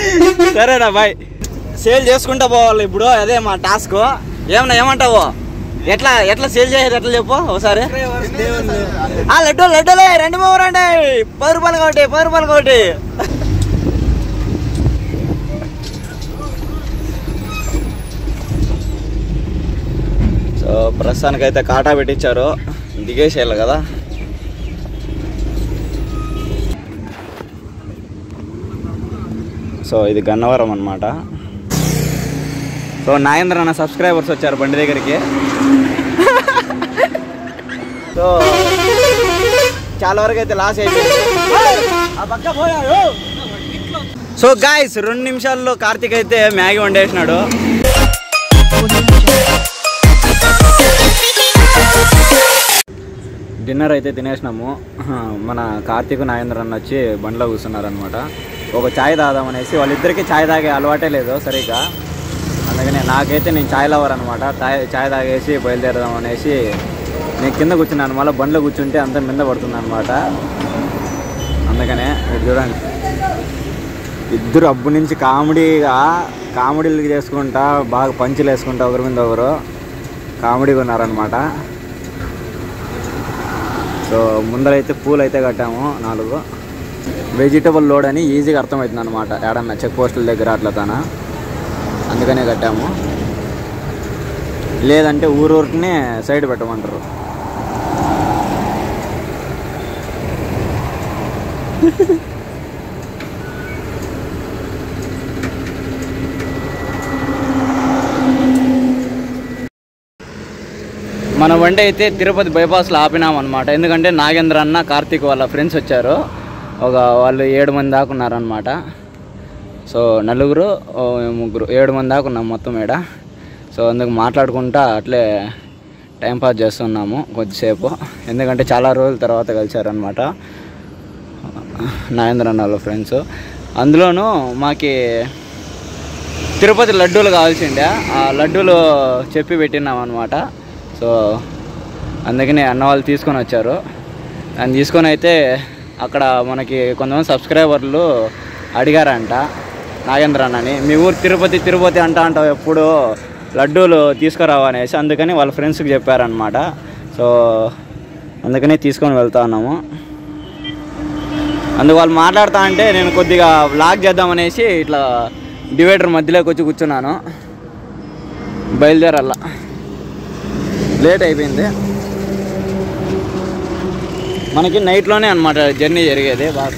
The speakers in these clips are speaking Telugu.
సరేనా బాయ్ సేల్ చేసుకుంటా పోవాలి ఇప్పుడు అదే మా టాస్క్ ఏమన్నా ఏమంటావు ఎట్లా ఎట్లా సేల్ చేసేది ఎట్లా చెప్పు ఒకసారి ఆ లడ్డు లడ్డూలే రెండు మూడు రండి పది రూపాయలు ఒకటి పది రూపాయలు ఒకటి సో ప్రస్తుతానికైతే కాటా పెట్టించారు దిగేసేయాలి కదా సో ఇది గన్నవరం అనమాట సో నాగేంద్ర అన్న సబ్స్క్రైబర్స్ వచ్చారు బండి దగ్గరికి సో చాలా వరకు అయితే లాస్ అయిపోయింది సో గాయస్ రెండు నిమిషాల్లో కార్తీక్ అయితే మ్యాగీ వండేసినాడు డిన్నర్ అయితే తినేసినాము మన కార్తీక్ నాగేంద్ర అన్న వచ్చి బండిలో కూర్చున్నారనమాట ఒక ఛాయ్ తాదామనేసి వాళ్ళిద్దరికి ఛాయ్ తాగే అలవాటే లేదు సరిగ్గా అందుకని నాకైతే నేను ఛాయ్ లవర్ అనమాట ఛాయ్ ఛాయ్ తాగేసి బయలుదేరదాం అనేసి నేను కింద కూర్చున్నాను మళ్ళీ బండిలో కూర్చుంటే అంత మీద పడుతుంది అనమాట అందుకనే మీరు చూడండి ఇద్దరు అబ్బు నుంచి కామెడీగా కామెడీలు చేసుకుంటా బాగా పంచులు వేసుకుంటా ఒకరి మీద ఒకరు కామెడీగా ఉన్నారనమాట సో ముందరైతే పూలు అయితే కట్టాము నాలుగు వెజిటబుల్ లోడ్ అని ఈజీగా అర్థమవుతుంది అనమాట ఏడన్నా చెక్ పోస్టుల దగ్గర అట్లా తన అందుకనే కట్టాము లేదంటే ఊరూరికినే సైడ్ పెట్టమంటారు మన బండి అయితే తిరుపతి బైపాస్లో ఆపినాం అనమాట ఎందుకంటే నాగేంద్ర అన్న కార్తీక్ వాళ్ళ ఫ్రెండ్స్ వచ్చారు ఒక వాళ్ళు ఏడు మంది దాకా ఉన్నారనమాట సో నలుగురు ఓ ముగ్గురు ఏడు మంది దాకా ఉన్నాం మొత్తం ఈడ సో అందుకు మాట్లాడుకుంటా అట్లే టైంపాస్ చేస్తున్నాము కొద్దిసేపు ఎందుకంటే చాలా రోజుల తర్వాత కలిశారనమాట నాగేంద్ర అన్న వాళ్ళ ఫ్రెండ్స్ అందులోనూ మాకి తిరుపతి లడ్డూలు కావాల్సిండే ఆ లడ్డూలు చెప్పి పెట్టినాం అనమాట సో అందుకని అన్న వాళ్ళు తీసుకొని వచ్చారు దాన్ని తీసుకొని అయితే అక్కడ మనకి కొంతమంది సబ్స్క్రైబర్లు అడిగారంట నాగేంద్ర అన్నని మీ ఊరు తిరుపతి తిరుపతి అంట అంటావు ఎప్పుడు లడ్డూలు తీసుకురావు అనేసి అందుకని వాళ్ళ ఫ్రెండ్స్కి చెప్పారనమాట సో అందుకని తీసుకొని వెళ్తా ఉన్నాము అందుకు వాళ్ళు మాట్లాడుతా అంటే నేను కొద్దిగా వ్లాగ్ చేద్దామనేసి ఇట్లా డివైడర్ మధ్యలోకి వచ్చి కూర్చున్నాను బయలుదేరాల లేట్ అయిపోయింది మనకి నైట్లోనే అనమాట జర్నీ జరిగేది బాగా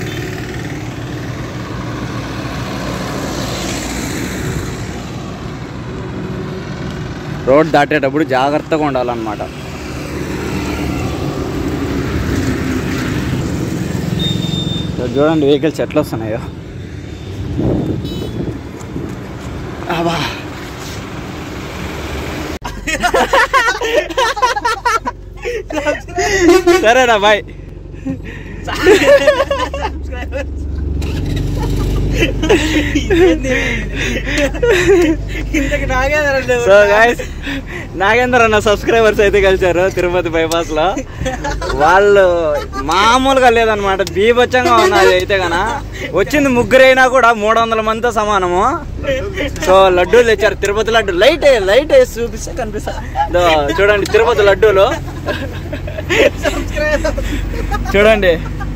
రోడ్ దాటేటప్పుడు జాగ్రత్తగా ఉండాలన్నమాట ఇక్కడ చూడండి వెహికల్స్ ఎట్లా వస్తున్నాయో అబ్బా సరేనా బాయ్ సో గాయస్ నాగేంద్ర అన్న సబ్స్క్రైబర్స్ అయితే కలిశారు తిరుపతి బైపాస్ లో వాళ్ళు మామూలుగా లేదనమాట బీభత్సంగా ఉన్నది అయితే గన వచ్చింది ముగ్గురైనా కూడా మూడు వందల మందితో సమానము సో లడ్డూలు తెచ్చారు తిరుపతి లడ్డు లైట్ లైట్ వేసి చూపిస్తే కనిపిస్తా ఇదో చూడండి తిరుపతి లడ్డూలు చూడండి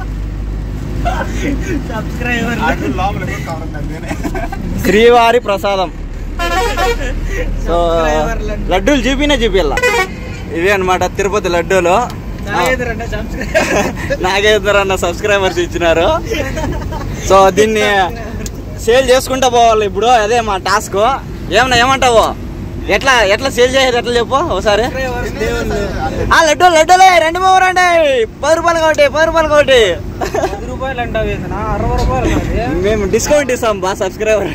శ్రీవారి ప్రసాదం సో లడ్డూలు చూపినే చూపిల్లా ఇవి అన్నమాట తిరుపతి లడ్డూలు నాగేంద్ర అన్న సబ్స్క్రైబర్స్ ఇచ్చినారు సో దీన్ని సేల్ చేసుకుంటా పోవాలి ఇప్పుడు అదే మా టాస్క్ ఏమన్నా ఏమంటావు ఎట్లా ఎట్లా సేల్ చేసేది ఎట్లా చెప్పు ఒకసారి ఆ లడ్డు లడ్డూలే రెండు మూడు రండి పది రూపాయలు ఒకటి పది రూపాయలు ఒకటి పది రూపాయలు అంటావు వేసిన అరవై రూపాయలు నాది. మేము డిస్కౌంట్ ఇస్తాం బా సబ్స్క్రైబర్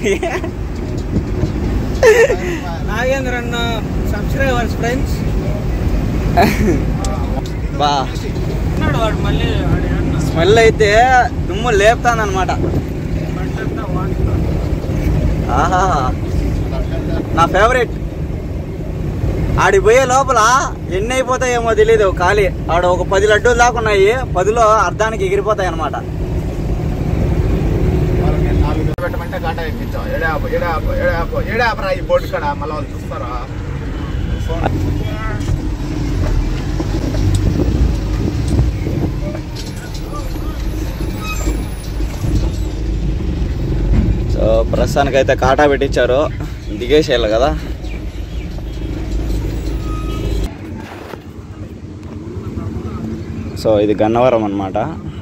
నాగేంద్ర అన్న సబ్స్క్రైబర్స్ ఫ్రెండ్స్ బా ఉన్నాడు వాడు మళ్ళీ వాడు ఏమన్నా స్మెల్ అయితే దుమ్ము లేపుతానమాట బండంతా వాడుతున్నాడు. ఆహా నా ఫేవరెట్ ఆడికి పోయే లోపల ఎన్ని అయిపోతాయేమో తెలియదు ఖాళీ ఆడ ఒక పది లడ్డూలు దాకా ఉన్నాయి పదిలో అర్ధానికి ఎగిరిపోతాయి అనమాట పెట్టమంటే కాటా ఎక్కించాం ఏడాపు ఏడాపు ఏడాపు ఏడాపరా ఈ బోర్డు కాడ మళ్ళీ వాళ్ళు చూస్తారా సో ప్రస్తుతానికైతే కాటా పెట్టించారు దిగేసేయాలి కదా సో ఇది గన్నవరం అన్నమాట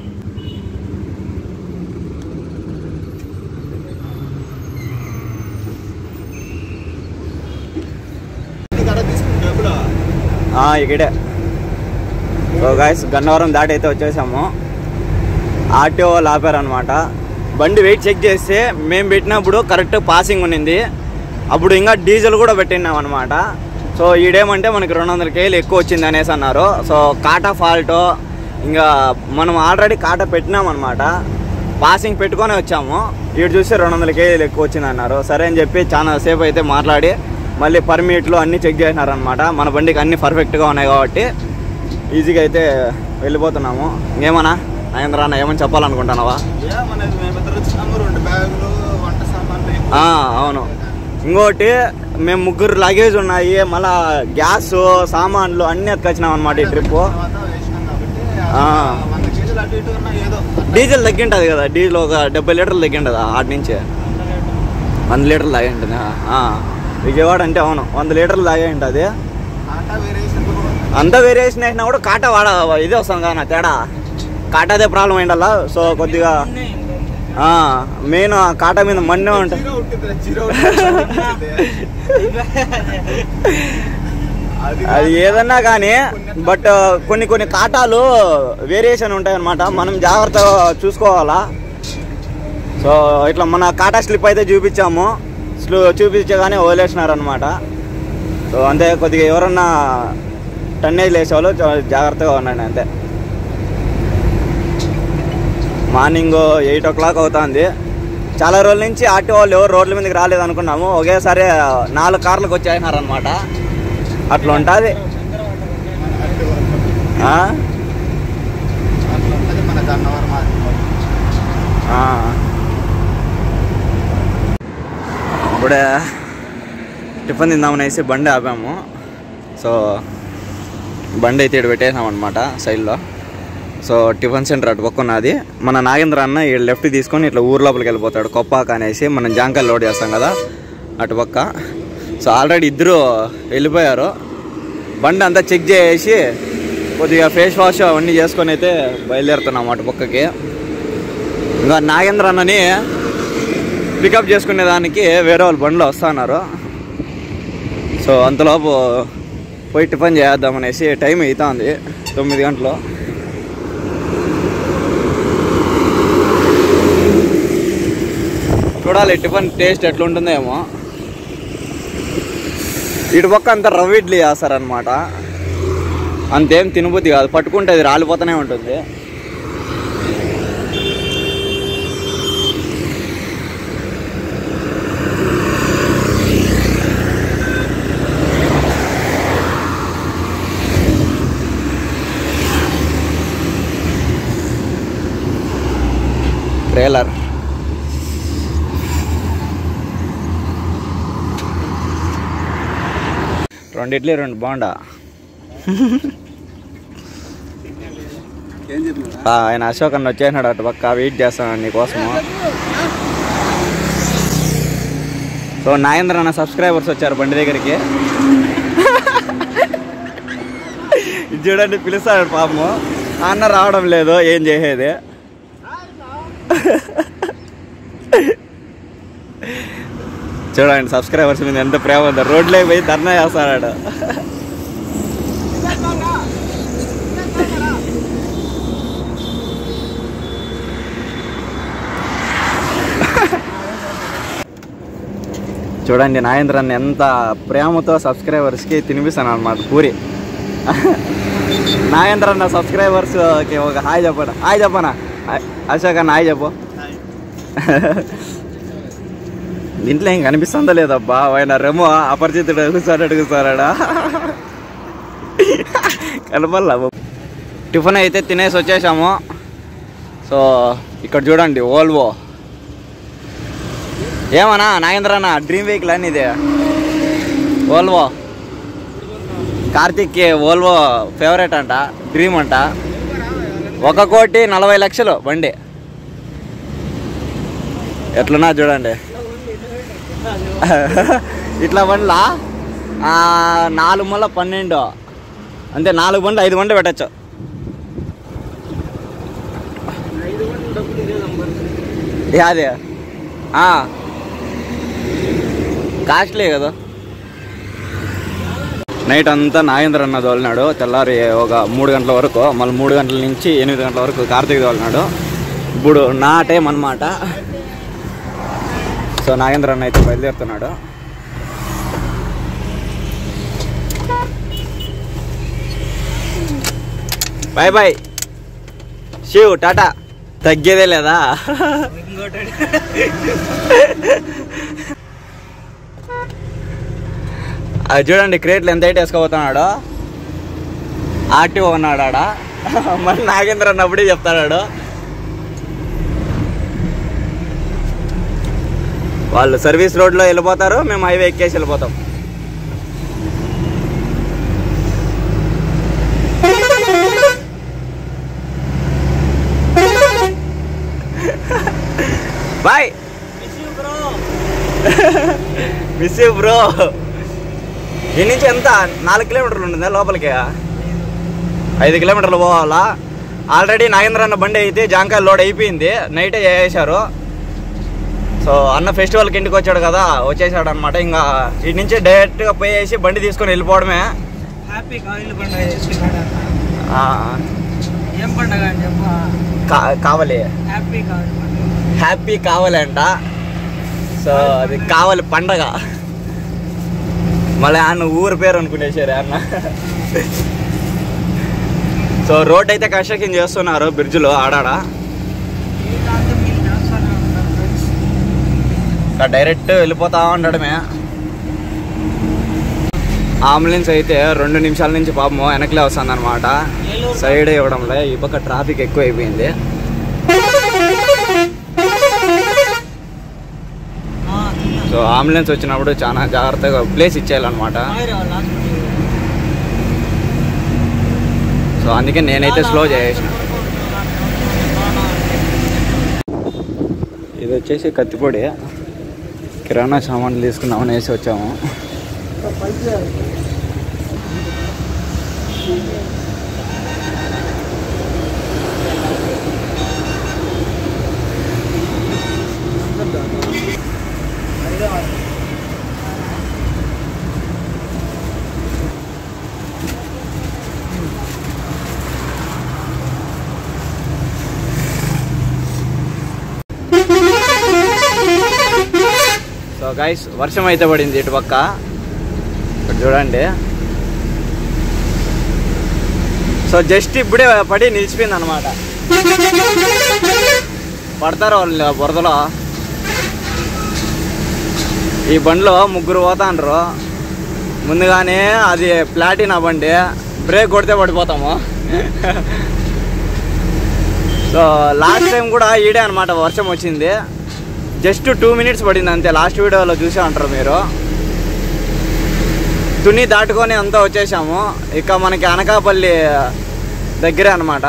కాడ తీసుకుంటే ఎప్పుడు ఆ, ఇక్కడే సో గాయస్ గన్నవరం దాటి అయితే వచ్చేసాము ఆర్టీఓ వాళ్ళు ఆపారనమాట బండి వెయిట్ చెక్ చేస్తే మేము పెట్టినప్పుడు కరెక్ట్ పాసింగ్ ఉన్నింది అప్పుడు ఇంకా డీజిల్ కూడా పెట్టినాం అనమాట సో ఈడేమంటే మనకి రెండు వందల కేజీలు ఎక్కువ వచ్చింది అనేసి అన్నారు సో కాటా ఫాల్ట్ ఇంకా మనం ఆల్రెడీ కాటా పెట్టినాం అనమాట పాసింగ్ పెట్టుకొని వచ్చాము ఈడు చూస్తే రెండు వందల కేజీలు ఎక్కువ వచ్చింది అన్నారు సరే అని చెప్పి చాలా సేపు అయితే మాట్లాడి మళ్ళీ పర్మిట్లు అన్నీ చెక్ చేసినారనమాట మన బండికి అన్నీ పర్ఫెక్ట్గా ఉన్నాయి కాబట్టి ఈజీగా అయితే వెళ్ళిపోతున్నాము ఇంకేమన్నా నరేంద్ర అన్న ఏమని చెప్పాలనుకుంటున్నావా ఏమనేది మేమిద్దరు వచ్చినాము రెండు బ్యాగులు వంట సామాన్లు ఎక్కువ. ఆ, అవును ఇంకోటి మేము ముగ్గురు లగేజ్ ఉన్నాయి మళ్ళా గ్యాస్ సామాన్లు అన్నీ ఎత్తుకొచ్చినాం అనమాట ఈ ట్రిప్ తర్వాత వేసినాం కాబట్టి ఆ. వంద కేజీలు అటు ఇటు ఉన్నా ఏదో డీజిల్ తగ్గింటుంది కదా డీజిల్ ఒక డెబ్బై లీటర్లు తగ్గింటుందా ఆటి నుంచి వంద లీటర్లు తాగే ఉంటుంది విజయవాడ అంటే అవును వంద లీటర్లు తాగే ఉంటుంది ఆటా వేరేసి కూడా అంతా వేరియేషన్ వేసినా కూడా కాటా వాడ ఇదే వస్తుంది కదా తేడా కాటాదే ప్రాబ్లం అయిండల్లా సో కొద్దిగా మెయిన్ కాటా మీద మన్నే ఉంటుంది జీరో ఉంటుంది జీరో ఉంటుంది. అది అది ఏదన్నా కానీ బట్ కొన్ని కొన్ని కాటాలు వేరియేషన్ ఉంటాయన్నమాట మనం జాగ్రత్తగా చూసుకోవాలా సో ఇట్లా మన కాటా స్లిప్ అయితే చూపించాము స్లో చూపించగానే వదిలేసినారనమాట సో అంతే కొద్దిగా ఎవరన్నా టన్నేజ్ వేసేవాళ్ళు చా- జాగ్రత్తగా ఉండండి అంతే మార్నింగ్ ఎయిట్ ఓ క్లాక్ అవుతుంది చాలా రోజుల నుంచి ఆటో వాళ్ళు ఎవరు రోడ్ల మీదకి రాలేదు అనుకున్నాము ఒకేసారి నాలుగు కార్లకు వచ్చేసినారనమాట అట్లా ఉంటుంది ఆ? అట్లా ఉంటుంది మన గన్నవరం అది. ఆ. ఇప్పుడే టిఫిన్ తిందామనేసి బండి ఆపాము సో బండి అయితే ఇక్కడ పెట్టేసాం అనమాట సైడ్లో సో టిఫిన్ సెంటర్ అటు పక్క ఉన్నది మన నాగేంద్ర అన్న ఈ లెఫ్ట్ తీసుకొని ఇట్లా ఊరు లోపలికి వెళ్ళిపోతాడు కొప్పాక అనేసి మనం జాంకాయలు లోడ్ చేస్తాం కదా అటు పక్క సో ఆల్రెడీ ఇద్దరు వెళ్ళిపోయారు బండి అంతా చెక్ చేసి కొద్దిగా ఫేస్ వాష్ అవన్నీ చేసుకొని అయితే బయలుదేరుతున్నాం అటు పక్కకి ఇంకా నాగేంద్ర అన్నని పికప్ చేసుకునే దానికి వేరే వాళ్ళు బండ్లో వస్తున్నారు సో అంతలోపు పోయి టిఫిన్ చేద్దామనేసి టైం అవుతుంది తొమ్మిది గంటలు చూడాలి టిఫిన్ టేస్ట్ ఎట్లుంటుందేమో ఇటు పక్క అంతా రవ్వ ఇడ్లీ చేస్తారనమాట అంతేం తినబుద్ధి కాదు పట్టుకుంటే అది రాలిపోతూనే ఉంటుంది ట్రైలర్ రెండు ఇడ్లీ రెండు బాగుండా ఏం చెప్పినా ఆ, ఆయన అశోక్ అన్న వచ్చేసినాడు అటు పక్క వెయిట్ చేస్తాను నీకోసము సో నాగేంద్ర అన్న సబ్స్క్రైబర్స్ వచ్చారు బండి దగ్గరికి ఇది చూడండి పిలుస్తాడు పాపము ఆ అన్న రావడం లేదు ఏం చేసేది చూడండి సబ్స్క్రైబర్స్ మీద ఎంత ప్రేమ ఉందో రోడ్లే పోయి ధర్నా చేస్తాడు చూడండి నాగేంద్రన్ ఎంత ప్రేమతో సబ్స్క్రైబర్స్కి తినిపిస్తాను అనమాట పూరి నాగేంద్ర అన్న సబ్స్క్రైబర్స్కి ఒక హాయ్ చెప్పండి హాయ్ చెప్పనా హాయ్. అశోక్ అన్న హాయ్ చెప్పు దీంట్లో ఏం కనిపిస్తుందో లేదబ్బా ఆయన రెమో అపరిచితుడు అడుగుతాడు అడుగుతాడా కనపల్లా టిఫిన్ అయితే తినేసి వచ్చేసాము సో ఇక్కడ చూడండి ఓల్వో ఏమన్నా నాగేంద్ర అన్న డ్రీమ్ వెహికల్ అని ఇది ఓల్వో కార్తిక్కి ఓల్వో ఫేవరెట్ అంట డ్రీమ్ అంట ఒక కోటి నలభై లక్షలు బండి ఎట్లున్నా చూడండి ఇట్లా బండ్లా ఆ, నాలుగు ముళ్ళ పన్నెండు అంతే నాలుగు బండ్లు ఐదు బండ్లు పెట్టచ్చు యాదే కాస్ట్లీ కదా నైట్ అంతా నాగేంద్ర అన్న తోలినాడు తెల్లారి ఒక మూడు గంటల వరకు మళ్ళీ మూడు గంటల నుంచి ఎనిమిది గంటల వరకు కార్తీక్ తోలినాడు ఇప్పుడు నా టైం అనమాట సో నాగేంద్ర అన్న అయితే బయలుదేరుతున్నాడు బాయ్ బాయ్ శివ్ టాటా తగ్గేదే లేదా ఇంకోటి అది చూడండి క్రేట్లు ఎంత అయితే వేసుకోబోతున్నాడు ఆర్టీఓ ఉన్నాడు ఆడ మరి నాగేంద్ర అన్నప్పుడే చెప్తాడు వాళ్ళు సర్వీస్ రోడ్లో వెళ్ళిపోతారు మేము హైవే ఎక్కేసి వెళ్ళిపోతాం బాయ్ మిస్ యూ బ్రో ఈ నుంచి ఎంత నాలుగు కిలోమీటర్లు ఉంటుందా లోపలికి ఐదు కిలోమీటర్లు పోవాలా ఆల్రెడీ నాగేంద్ర అన్న బండి అయితే జాంకాయ లోడ్ అయిపోయింది నైటే వేసారు సో అన్న ఫెస్టివల్కి ఇంటికి వచ్చాడు కదా వచ్చేసాడు అనమాట ఇంకా ఇటు నుంచి డైరెక్ట్గా పోయేసి బండి తీసుకొని వెళ్ళిపోవడమే హ్యాపీ కాయిల్ పండుగ చేసుకున్నాడు ఆ, ఏం పండుగ అని చెప్పు కా- కావాలి హ్యాపీ కాయిల్ పండుగ హ్యాపీ కావాలంట సో అది కావాలి పండగ మళ్ళీ అన్న ఊరు పేరు అనుకునేసారు అన్న సో రోడ్ అయితే కన్స్ట్రక్షన్ చేస్తున్నారు బ్రిడ్జ్లో ఆడాడ ఈ దాంతో మీరు చేస్తూనే ఉంటారు ఫ్రెండ్స్ ఇంకా డైరెక్ట్ వెళ్ళిపోతా ఉండడమే అంబులెన్స్ అయితే రెండు నిమిషాల నుంచి పాపము వెనకలే వస్తుంది అనమాట సైడ్ ఇవ్వడంలే ఈ పక్క ట్రాఫిక్ ఎక్కువ అయిపోయింది సో అంబులెన్స్ వచ్చినప్పుడు చాలా జాగ్రత్తగా ప్లేస్ ఇచ్చేయాలన్నమాట సో అందుకే నేనైతే స్లో చేసేసిన ఇది వచ్చేసి కత్తిపొడి కిరాణా సామాన్లు తీసుకుందామని వేసి వచ్చాము సో గైస్ వర్షం అయితే పడింది ఇటు పక్క ఇక్కడ చూడండి సో జస్ట్ ఇప్పుడే పడి నిలిచిపోయింది అనమాట పడతారు వాళ్ళు బురదలో ఈ బండిలో ముగ్గురు పోతాండ్రు ముందుగానే అది ప్లాటినా బండి బ్రేక్ కొడితే పడిపోతాము సో లాస్ట్ టైం కూడా ఈడే అనమాట వర్షం వచ్చింది జస్ట్ టూ మినిట్స్ పడింది అంతే లాస్ట్ వీడియోలో చూసే ఉంటారు మీరు తుని దాటుకొని అంతా వచ్చేసాము ఇక మనకి అనకాపల్లి దగ్గరే అనమాట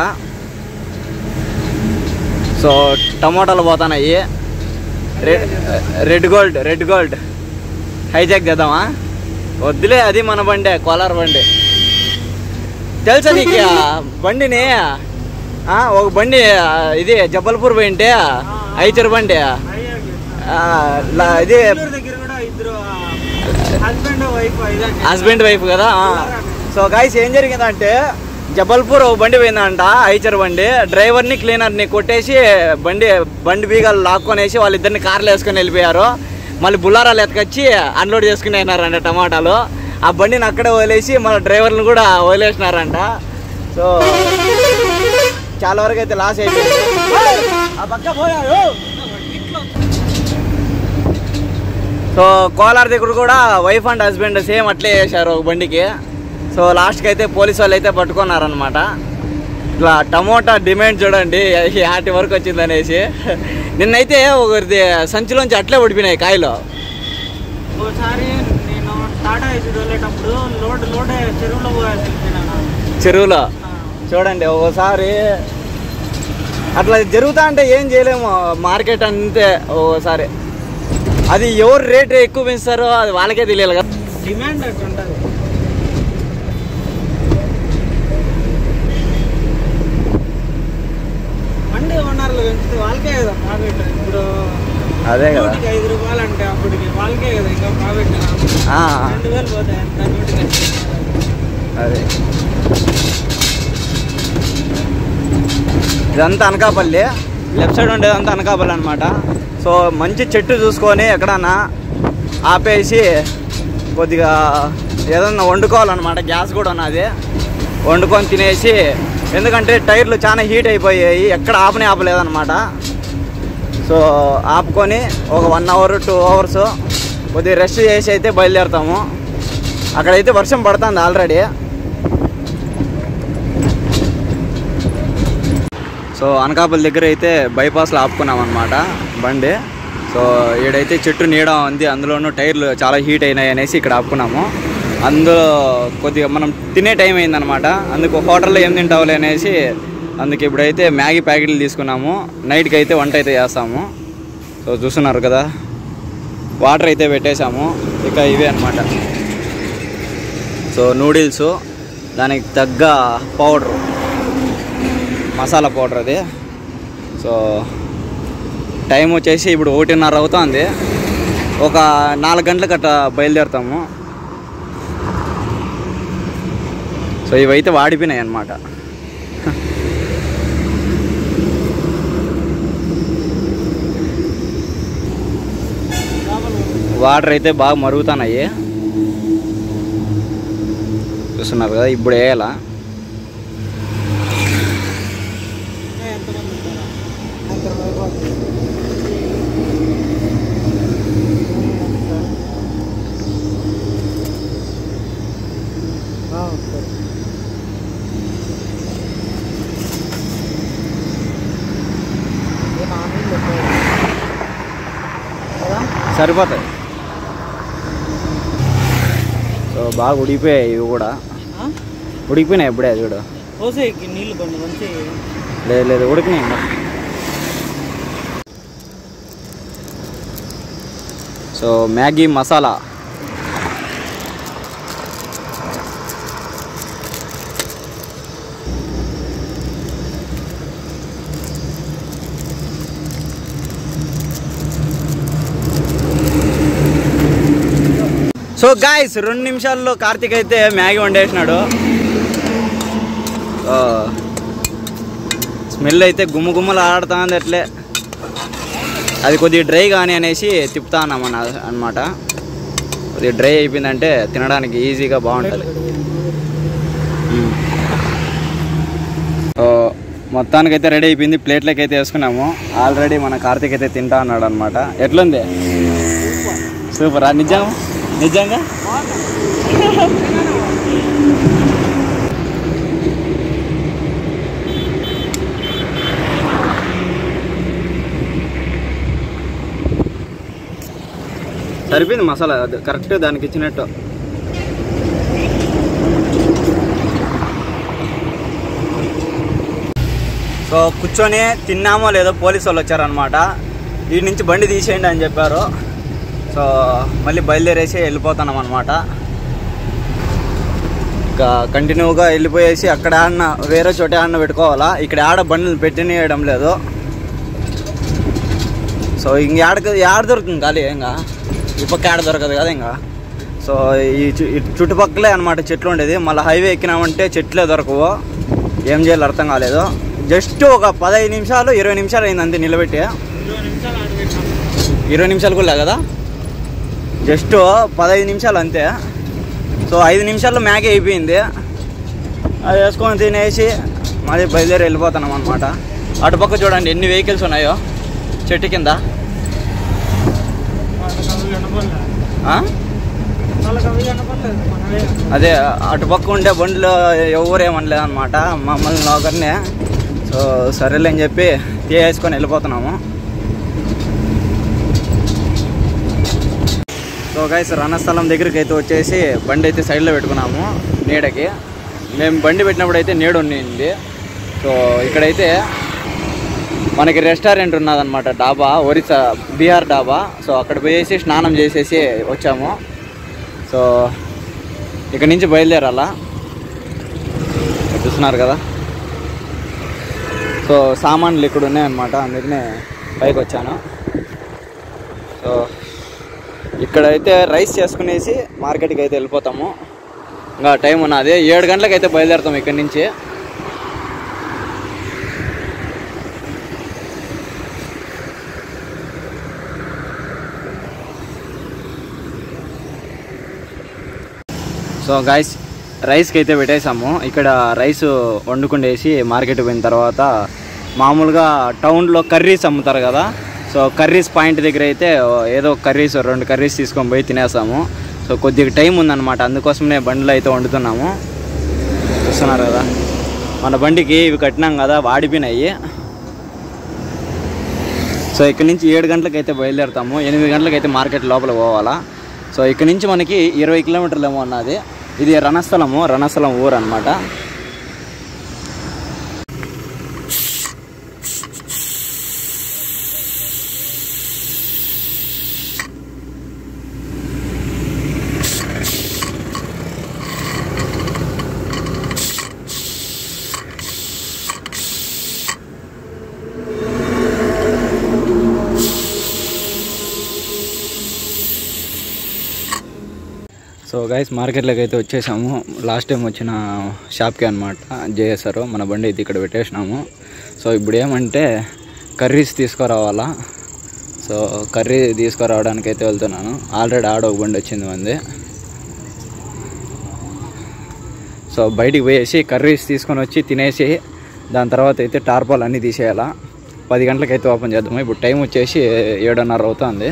సో టమోటాలు పోతున్నాయి red red gold red gold hijack చేద్దామా వద్దులే అది మన బండే కోలార్ బండి తెలుసా నీకు ఆ బండిని ఆ, ఒక బండి ఆ, ఇది జబ్బల్పూర్ పోయింటే ఐచర్ బండి ఆ, లా- ఇది బెంగళూరు దగ్గర కూడా ఇద్దరు హస్బెండ్ వైఫ్ హస్బెండ్ వైఫ్ కదా ఆ. సో గాయస్ ఏం జరిగిందంటే జబల్పూర్ ఒక బండి పోయిందంట ఐచర్ బండి డ్రైవర్ని క్లీనర్ని కొట్టేసి బండి బండి బీగాలు లాక్కొనేసి వాళ్ళిద్దరిని కార్లు వేసుకొని వెళ్ళిపోయారు మళ్ళీ బుల్లారాలు ఎత్తుకొచ్చి అన్లోడ్ చేసుకుని అయినారంట టమాటాలు ఆ బండిని అక్కడే వదిలేసి మళ్ళీ డ్రైవర్ని కూడా వదిలేసినారంట సో చాలా వరకు అయితే లాస్ అయిపోయింది ఆ పక్క పోయారు సో కోలార్ దగ్గర కూడా వైఫ్ అండ్ హస్బెండ్ సేమ్ అట్లే చేశారు ఒక బండికి సో లాస్ట్కి అయితే పోలీస్ వాళ్ళు అయితే పట్టుకున్నారనమాట ఇట్లా టమోటా డిమాండ్ చూడండి యాటి వరకు వచ్చింది అనేసి నిన్నైతే ఒకరిది సంచిలోంచి అట్లే పడిపోయినాయి కాయలు ఒకసారి నేను టాటా ఏసీ వెళ్ళేటప్పుడు లోడ్ లోడ్ చెరువులో పోయాల్సి వెళ్ళిపోయినాను. చెరువులో ఆ, చూడండి ఒకసారి అట్లా జరుగుతా అంటే ఏం చేయలేము మార్కెట్ అంతే ఒకసారి అది ఎవరు రేట్ ఎక్కువ పెంచుతారో అది వాళ్ళకే తెలియాలి కదా డిమాండ్ అట్లా ఉంటుంది మండి ఓనర్లు పెంచితే వాళ్ళకే కదా ప్రాఫిట్ ఇప్పుడు అదే కదా నూటికి ఐదు రూపాయలు అంటే అప్పటికి వాళ్ళకే కదా ఇంకా ప్రాఫిట్ ఆ, రెండు వేలు పోతాయి అంత నూటికి ఐదు రూపాయలు. అదే ఇదంతా అనకాపల్లి లెఫ్ట్ సైడ్ ఉండేదంతా అనకాపల్లి అనమాట సో మంచి చెట్టు చూసుకొని ఎక్కడన్నా ఆపేసి కొద్దిగా ఏదన్నా వండుకోవాలన్నమాట గ్యాస్ కూడా ఉన్నది వండుకొని తినేసి ఎందుకంటే టైర్లు చాలా హీట్ అయిపోయాయి ఎక్కడ ఆపనే ఆపలేదన్నమాట సో ఆపుకొని ఒక వన్ అవర్ టూ అవర్స్ కొద్దిగా రెస్ట్ చేసి అయితే బయలుదేరుతాము అక్కడైతే వర్షం పడుతుంది ఆల్రెడీ సో అనకాపల్లి దగ్గర అయితే బైపాస్లో ఆపుకున్నాం అనమాట బండి సో ఈడైతే చెట్టు నీడ ఉంది అందులోనూ టైర్లు చాలా హీట్ అయినాయి అనేసి ఇక్కడ ఆపుకున్నాము అందులో కొద్దిగా మనం తినే టైం అయిందనమాట అందుకు హోటల్లో ఏం తింటావులే అనేసి అందుకు ఇప్పుడైతే మ్యాగీ ప్యాకెట్లు తీసుకున్నాము నైట్కి అయితే వంట అయితే చేస్తాము సో చూస్తున్నారు కదా వాటర్ అయితే పెట్టేశాము ఇక ఇవే అనమాట సో నూడిల్స్ దానికి తగ్గ పౌడరు మసాలా పౌడర్ అది సో టైం వచ్చేసి ఇప్పుడు ఒకటిన్నర అవుతుంది ఒక నాలుగు గంటలకు అట్లా బయలుదేరుతాము సో ఇవైతే వాడిపోయినాయి అన్నమాట వాటర్ అయితే బాగా మరుగుతున్నాయి చూస్తున్నారు కదా ఇప్పుడు వేయాలా ఎంతమంది ఉంటారా? అంత భయపడుతుంది. ఆ, సరే. ఏం ఆమె చెప్పలేదు. కదా? సరిపోతాయి సో బాగా ఉడికిపోయాయి ఇవి కూడా ఆ? ఉడికిపోయినాయి ఇప్పుడే చూడు పోసేయ్ నీళ్ళు కొన్ని మంచి లేదు లేదు ఉడికినాయి ఇంకా. So Maggi masala so guys రెండు నిమిషాల్లో కార్తీక్ అయితే మ్యాగీ వండేసినాడు సో స్మెల్ అయితే గుమ్మ గుమ్మలు ఆడుతుంది అట్లే అది కొద్దిగా డ్రై కానీ అనేసి తిప్పుతా ఉన్నాం అన్న అనమాట కొద్దిగా డ్రై అయిపోయిందంటే తినడానికి ఈజీగా బాగుంటుంది మ్మ్. సో మొత్తానికైతే రెడీ అయిపోయింది ప్లేట్లకి అయితే వేసుకున్నాము ఆల్రెడీ మన కార్తీక్ అయితే తింటా అన్నాడు అనమాట ఎట్లుంది సూపర్ నిజం నిజంగా సరిపోయింది మసాలా అది కరెక్ట్ దానికి ఇచ్చినట్టు సో కూర్చొని తిన్నామో లేదో పోలీసు వాళ్ళు వచ్చారనమాట వీడి నుంచి బండి తీసేయండి అని చెప్పారు సో మళ్ళీ బయలుదేరేసి వెళ్ళిపోతున్నాం అనమాట ఇంకా కంటిన్యూగా వెళ్ళిపోయేసి అక్కడ ఆడిన వేరే చోట ఆడిన పెట్టుకోవాలా ఇక్కడ ఆడ బండ్లు పెట్టినేయడం లేదు సో ఇంక ఆడక ఆడ దొరుకుతుంది ఖాళీ ఇంకా ఈ పక్క ఆడ దొరకదు కదా ఇంకా సో ఈ చు- ఈ చుట్టుపక్కలే అనమాట చెట్లు ఉండేది మళ్ళీ హైవే ఎక్కినామంటే చెట్లే దొరకవు ఏం చేయాలో అర్థం కాలేదు జస్ట్ ఒక పదహైదు నిమిషాలు ఇరవై నిమిషాలు అయింది అంతే నిలబెట్టి ఇరవై నిమిషాలు ఆడబెట్టాం ఇరవై నిమిషాలు కూడా లే కదా జస్ట్ పదహైదు నిమిషాలు అంతే సో ఐదు నిమిషాల్లో మ్యాగీ అయిపోయింది అది వేసుకొని తినేసి మళ్ళీ బయలుదేరి వెళ్ళిపోతున్నాం అనమాట అటుపక్క చూడండి ఎన్ని వెహికల్స్ ఉన్నాయో చెట్టు కింద వాళ్ళకి అవి కనపడలేదు ఆ? వాళ్ళకి అవి కనపడలేదు మనమే అదే అటుపక్క ఉండే బండ్లు ఎవరు ఏమనలేదు అనమాట మమ్మల్ని ఒకరినే సో సరేలే అని చెప్పి టీ వేసుకొని వెళ్ళిపోతున్నాము సో గైస్ రణస్థలం దగ్గరికి అయితే వచ్చేసి బండి అయితే సైడ్లో పెట్టుకున్నాము నీడకి మేము బండి పెట్టినప్పుడు అయితే నీడ ఉండింది సో ఇక్కడైతే మనకి రెస్టారెంట్ ఉన్నదన్నమాట డాబా ఒరిస్సా బీహార్ డాబా సో అక్కడ పోయేసి స్నానం చేసేసి వచ్చాము సో ఇక్కడ నుంచి బయలుదేరాలా చూస్తున్నారు కదా సో సామాన్లు ఇక్కడ ఉన్నాయన్నమాట అందుకనే పైకి వచ్చాను సో ఇక్కడైతే రైస్ చేసుకునేసి మార్కెట్కి అయితే వెళ్ళిపోతాము ఇంకా టైం ఉన్నది ఏడు గంటలకు అయితే బయలుదేరుతాం ఇక్కడి నుంచి సో గాయస్ రైస్కి అయితే పెట్టేసాము ఇక్కడ రైస్ వండుకుండేసి మార్కెట్ పోయిన తర్వాత మామూలుగా టౌన్లో కర్రీస్ అమ్ముతారు కదా సో కర్రీస్ పాయింట్ దగ్గర అయితే ఏదో కర్రీస్ రెండు కర్రీస్ తీసుకొని పోయి తినేసాము సో కొద్దిగా టైం ఉందన్నమాట అందుకోసమే బండిలో అయితే వండుతున్నాము చూస్తున్నారు కదా మన బండికి ఇవి కట్టినాం కదా వాడిపోయినాయి సో ఇక్కడ నుంచి ఏడు గంటలకు అయితే బయలుదేరుతాము ఎనిమిది గంటలకు అయితే మార్కెట్ లోపల పోవాలా సో ఇక్కడ నుంచి మనకి ఇరవై కిలోమీటర్లు ఏమో ఉన్నది ఇది రణస్థలము రణస్థలం ఊరు అనమాట సో గైస్ మార్కెట్లోకి అయితే వచ్చేసాము లాస్ట్ టైం వచ్చిన షాప్కి అనమాట జేఎస్ఆర్ మన బండి అయితే ఇక్కడ పెట్టేసినాము సో ఇప్పుడు ఏమంటే కర్రీస్ తీసుకురావాలా సో కర్రీ తీసుకురావడానికి అయితే వెళ్తున్నాను ఆల్రెడీ ఆడ ఒక బండి వచ్చింది మంది సో బయటికి పోయేసి కర్రీస్ తీసుకొని వచ్చి తినేసి దాని తర్వాత అయితే టార్పాల్ అన్నీ తీసేయాలా పది గంటలకు అయితే ఓపెన్ చేద్దాము ఇప్పుడు టైం వచ్చేసి ఏడున్నర అవుతుంది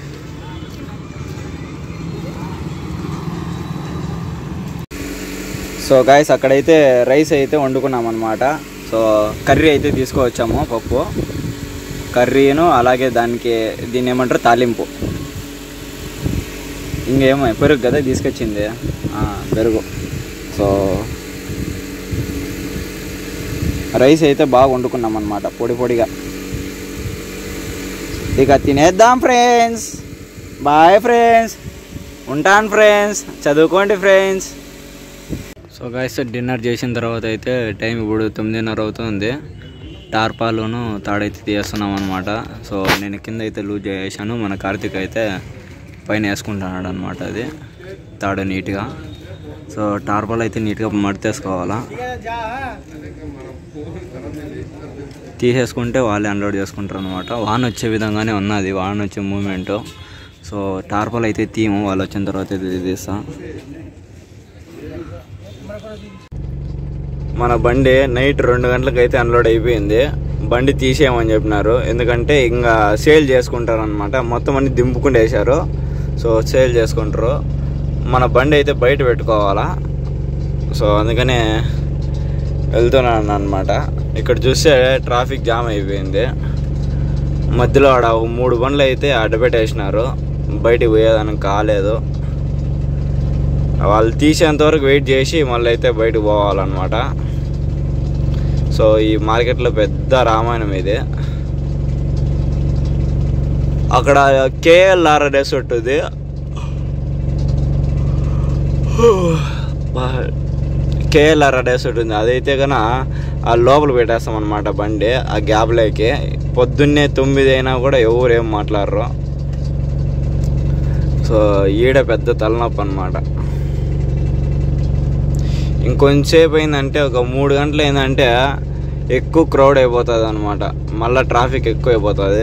సో గాయస్ అక్కడైతే రైస్ అయితే వండుకున్నాం అనమాట సో కర్రీ అయితే తీసుకువచ్చాము పప్పు కర్రీను అలాగే దానికి దీన్ని ఏమంటారు తాలింపు ఇంకేమో పెరుగు కదా తీసుకొచ్చింది ఆ, పెరుగు సో రైస్ అయితే బాగా వండుకున్నాం అనమాట పొడి పొడిగా ఇక తినేద్దాం ఫ్రెండ్స్ బాయ్ ఫ్రెండ్స్ ఉంటాను ఫ్రెండ్స్ చదువుకోండి ఫ్రెండ్స్ సో గాయస్ డిన్నర్ చేసిన తర్వాత అయితే టైం ఇప్పుడు తొమ్మిదిన్నర అవుతుంది టార్పాలును తాడైతే తీస్తున్నాం అనమాట సో నేను కింద అయితే లూజ్ చేసాను మన కార్తీక్ అయితే పైన వేసుకుంటున్నాడు అనమాట అది తాడు నీట్గా సో టార్పాల్ అయితే నీట్గా మడితేసుకోవాలా తీసేసుకుంటే వాళ్ళే అన్లోడ్ చేసుకుంటారు అనమాట వాన్ వచ్చే విధంగానే ఉన్నది వాన్ వచ్చే మూమెంట్ సో టార్పాల్ అయితే తీయము వాళ్ళు వచ్చిన తర్వాత అయితే తీస్తాం మన బండి నైట్ రెండు గంటలకు అయితే అన్లోడ్ అయిపోయింది బండి తీసేయమని చెప్పినారు ఎందుకంటే ఇంకా సేల్ చేసుకుంటారు అనమాట మొత్తం అన్ని దింపుకుంటూ వేశారు సో సేల్ చేసుకుంటారు మన బండి అయితే బయట పెట్టుకోవాలా సో అందుకనే వెళ్తున్నాను అనమాట ఇక్కడ చూస్తే ట్రాఫిక్ జామ్ అయిపోయింది మధ్యలో ఆడ ఒక మూడు బండ్లు అయితే అడ్డపెట్టేసినారు బయటికి పోయేదానికి కాలేదు వాళ్ళు తీసేంత వరకు వెయిట్ చేసి మళ్ళీ అయితే బయటకు పోవాలన్నమాట సో ఈ మార్కెట్లో పెద్ద రామాయణం ఇది అక్కడ కేఎల్ఆర్ డ్రెస్ ఉంటుంది కేఎల్ఆర్ డ్రెస్ ఉంటుంది అదైతే కన ఆ లోపల పెట్టేస్తాం అనమాట బండి ఆ గ్యాప్లోకి పొద్దున్నే తొమ్మిది అయినా కూడా ఎవరు ఏం మాట్లాడరు సో ఈడ పెద్ద తలనొప్పి అనమాట ఇంకొంచెంసేపు అయిందంటే ఒక మూడు గంటలు అయిందంటే ఎక్కువ క్రౌడ్ అయిపోతుంది అనమాట మళ్ళీ ట్రాఫిక్ ఎక్కువ అయిపోతుంది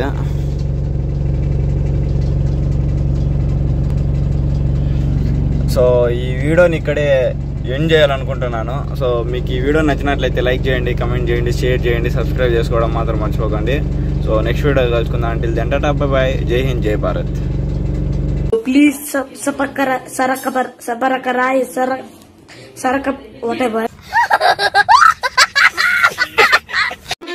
సో ఈ వీడియోని ఇక్కడే ఎండ్ చేయాలనుకుంటున్నాను సో మీకు ఈ వీడియో నచ్చినట్లయితే లైక్ చేయండి కమెంట్ చేయండి షేర్ చేయండి సబ్స్క్రైబ్ చేసుకోవడం మాత్రం మర్చిపోకండి సో నెక్స్ట్ వీడియో కలుసుకుందాం అంటే దెంటా బాయ్ జై హింద్ జై Bharat Please sub sabakara sarakabar sabarakarai sarak sarakap whatever.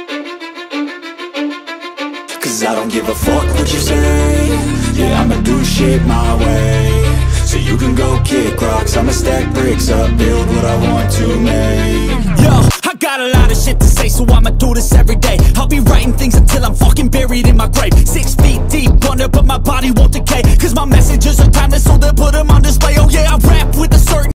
Cause I don't give a fuck what you say Yeah, I'ma do shit my way So you can go kick rocks I'ma stack bricks up, build what I want to make Yo, I got a lot of shit to say, so I'ma do this every day. I'll be writing things until I'm fucking buried in my grave. Six feet deep under, but my body won't decay. Cause my messages are timeless, so they'll put them on display. Oh yeah, I rap with a certain